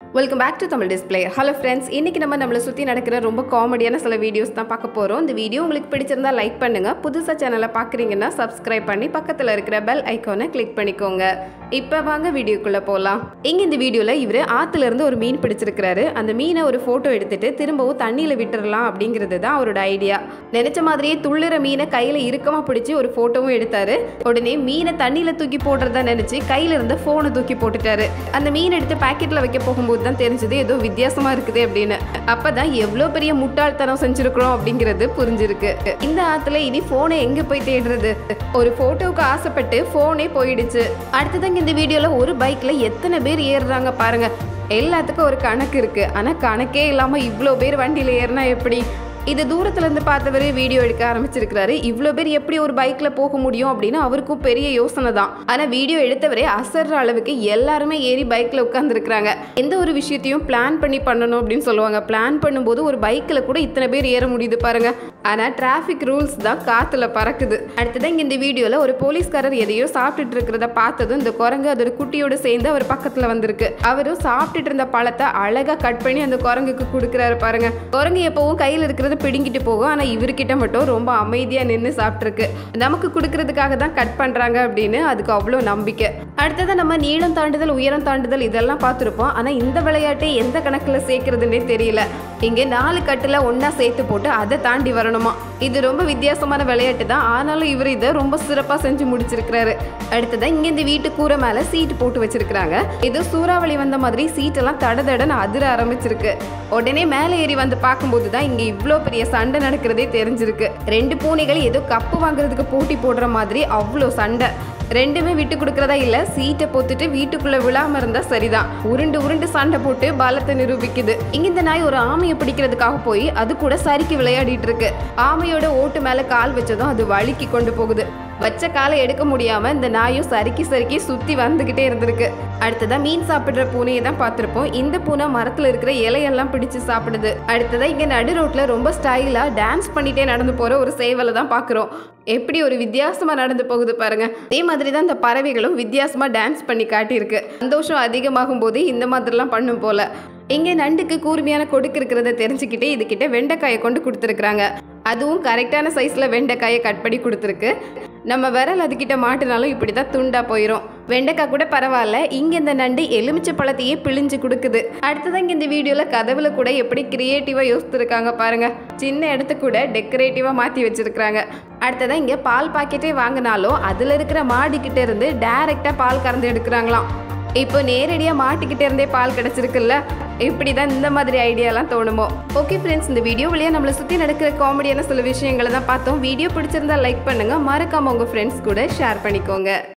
welcome back to Tamil display hello friends இன்னைக்கு நம்ம நம்மளை சுற்றி நடக்கிற ரொம்ப காமெடியான சில வீடியோஸ் தான் பார்க்க போகிறோம் இந்த வீடியோ உங்களுக்கு பிடிச்சிருந்தா லைக் பண்ணுங்க புதுசாக சேனலை பார்க்குறீங்கன்னா சப்ஸ்கிரைப் பண்ணி பக்கத்தில் இருக்கிற பெல் ஐக்கானை கிளிக் பண்ணிக்கோங்க இப்போ வாங்க வீடியோக்குள்ளே போகலாம் இங்கே இந்த வீடியோவில் இவர் ஆற்றுல இருந்து ஒரு மீன் பிடிச்சிருக்கிறாரு அந்த மீனை ஒரு ஃபோட்டோ எடுத்துட்டு திரும்பவும் தண்ணியில் விட்டுறலாம் அப்படிங்கிறது தான் அவரோட ஐடியா நினைச்ச மாதிரியே துள்ளுற மீனை கையில் இறுக்கமாக பிடிச்சி ஒரு ஃபோட்டோவும் எடுத்தாரு உடனே மீனை தண்ணியில் தூக்கி போடுறதா நினச்சி கையில் இருந்த ஃபோனை தூக்கி போட்டுட்டாரு அந்த மீன் எடுத்து பாக்கெட்டில் வைக்க போகும்போது தான் தெரிஞ்சது ஏதோ வித்தியாசமா இருக்குது அப்படின்னு அப்பதான் எவ்வளோ பெரிய முட்டாள்தனம் செஞ்சிருக்கிறோம் அப்படிங்கிறது புரிஞ்சிருக்கு இந்த ஆத்துல இனி போனை எங்க போய் தேடுறது ஒரு போட்டோவுக்கு ஆசைப்பட்டு போனே போயிடுச்சு அடுத்ததாங்க இந்த வீடியோல ஒரு பைக்ல எத்தனை பேர் ஏறுறாங்க பாருங்க எல்லாத்துக்கும் ஒரு கணக்கு இருக்கு ஆனா கணக்கே இல்லாம இவ்வளோ பேர் வண்டியில ஏறினா எப்படி இது தூரத்துல இருந்து பார்த்தவரே வீடியோ எடுக்க ஆரம்பிச்சிருக்கிறாரு இவ்வளோ பேர் எப்படி ஒரு பைக்ல போக முடியும் அப்படின்னு அவருக்கும் பெரிய யோசனை தான் ஆனா வீடியோ எடுத்தவரே அசர்ற அளவுக்கு எல்லாருமே ஏறி பைக்ல உட்காந்துருக்காங்க எந்த ஒரு விஷயத்தையும் பிளான் பண்ணி பண்ணணும் அப்படின்னு சொல்லுவாங்க பிளான் பண்ணும்போது ஒரு பைக்ல கூட இத்தனை பேர் ஏற முடியுது பாருங்க ஆனா டிராஃபிக் ரூல்ஸ் தான் காத்துல பறக்குது அடுத்ததான் இங்க இந்த வீடியோல ஒரு போலீஸ்காரர் எதையோ சாப்பிட்டுட்டு இருக்கிறத பார்த்ததும் இந்த குரங்கு அதோட குட்டியோட சேர்ந்து அவர் பக்கத்துல வந்திருக்கு அவரும் சாப்பிட்டுட்டு இருந்த பழத்தை அழகா கட் பண்ணி அந்த குரங்குக்கு கொடுக்குறாரு பாருங்க குரங்கு எப்பவும் கையில் இருக்கிறத பிடுங்கிட்டு போகும் ஆனா இவர்கிட்ட மட்டும் ரொம்ப அமைதியா நின்று சாப்பிட்ருக்கு நமக்கு கொடுக்கறதுக்காக தான் கட் பண்றாங்க அப்படின்னு அதுக்கு அவ்வளோ நம்பிக்கை அடுத்தது நம்ம நீளம் தாண்டுதல் உயரம் தாண்டுதல் இதெல்லாம் பார்த்துருப்போம் ஆனா இந்த விளையாட்டை எந்த கணக்குல சேர்க்கறதுன்னே தெரியல இங்க நாலு கட்டுல ஒண்ணா சேர்த்து போட்டு அதை தாண்டி வரணுமா இது ரொம்ப வித்தியாசமான விளையாட்டு தான் ஆனாலும் இவர் இதை ரொம்ப சிறப்பா செஞ்சு முடிச்சிருக்கிறாரு அடுத்ததான் இங்க இந்த வீட்டு கூரை மேல சீட் போட்டு வச்சிருக்காங்க இது சூறாவளி வந்த மாதிரி சீட்டெல்லாம் தட தடன்னு அதிர ஆரம்பிச்சிருக்கு உடனே மேலே ஏறி வந்து பார்க்கும்போது தான் இங்க இவ்வளோ பெரிய சண்டை நடக்கிறதே தெரிஞ்சிருக்கு ரெண்டு பூனைகள் ஏதோ கப்பு வாங்குறதுக்கு போட்டி போடுற மாதிரி அவ்வளோ சண்டை ரெண்டுமே விட்டு கொடுக்கறதா இல்ல சீட்டை பொத்துட்டு வீட்டுக்குள்ள விழாம இருந்தா சரிதான் உருண்டு உருண்டு சண்டை போட்டு பலத்தை நிரூபிக்குது இங்க இந்த நாய் ஒரு ஆமையை பிடிக்கிறதுக்காக போய் அது கூட சரிக்கு விளையாடிட்டு இருக்கு ஆமையோட ஓட்டு மேல கால் வச்சதும் அது வழுக்கி கொண்டு போகுது வச்ச காலை எடுக்க முடியாம இந்த நாயும் சறுக்கி சறுக்கி சுத்தி வந்துகிட்டே இருந்திருக்கு அடுத்ததா மீன் சாப்பிடுற பூனையை தான் பார்த்திருப்போம் இந்த பூனை மரத்துல இருக்கிற இலையெல்லாம் பிடிச்சு சாப்பிடுது அடுத்ததா இங்க நடு ரோட்ல ரொம்ப ஸ்டைலா டான்ஸ் பண்ணிட்டே நடந்து போற ஒரு சேவலை தான் பாக்குறோம் எப்படி ஒரு வித்தியாசமா நடந்து போகுது பாருங்க அதே மாதிரி தான் இந்த பறவைகளும் வித்தியாசமா டான்ஸ் பண்ணி காட்டியிருக்கு சந்தோஷம் அதிகமாகும் போது இந்த மாதிரிலாம் பண்ணும் போல இங்கே நண்டுக்கு கூர்மையான கொடுக்கு இருக்கிறத தெரிஞ்சுக்கிட்டு இதுகிட்ட வெண்டைக்காயை கொண்டு கொடுத்துருக்குறாங்க அதுவும் கரெக்டான சைஸில் வெண்டைக்காயை கட் பண்ணி கொடுத்துருக்கு நம்ம விரல் அதுக்கிட்ட மாட்டினாலும் இப்படி தான் துண்டா போயிடும் வெண்டைக்காய் கூட பரவாயில்ல இங்கே இந்த நண்டு எலுமிச்சை பழத்தையே பிழிஞ்சு கொடுக்குது அடுத்ததான் இங்கே இந்த வீடியோவில் கதவுல கூட எப்படி கிரியேட்டிவாக யோசித்துருக்காங்க பாருங்க சின்ன இடத்த கூட டெக்கரேட்டிவாக மாற்றி வச்சிருக்கிறாங்க அடுத்ததான் இங்கே பால் பாக்கெட்டே வாங்கினாலும் அதில் இருக்கிற மாடிக்கிட்ட இருந்து டைரெக்டாக பால் கறந்து எடுக்கிறாங்களாம் இப்போ நேரடியாக மாட்டுக்கிட்டே இருந்தே பால் கிடச்சிருக்குல்ல இப்படி தான் இந்த மாதிரி ஐடியாலாம் தோணுமோ ஓகே ஃப்ரெண்ட்ஸ் இந்த வீடியோ வழியாக நம்மளை சுற்றி நடக்கிற காமெடியான சில விஷயங்களை தான் பார்த்தோம் வீடியோ பிடிச்சிருந்தா லைக் பண்ணுங்கள் மறக்காமல் உங்கள் ஃப்ரெண்ட்ஸ் கூட ஷேர் பண்ணிக்கோங்க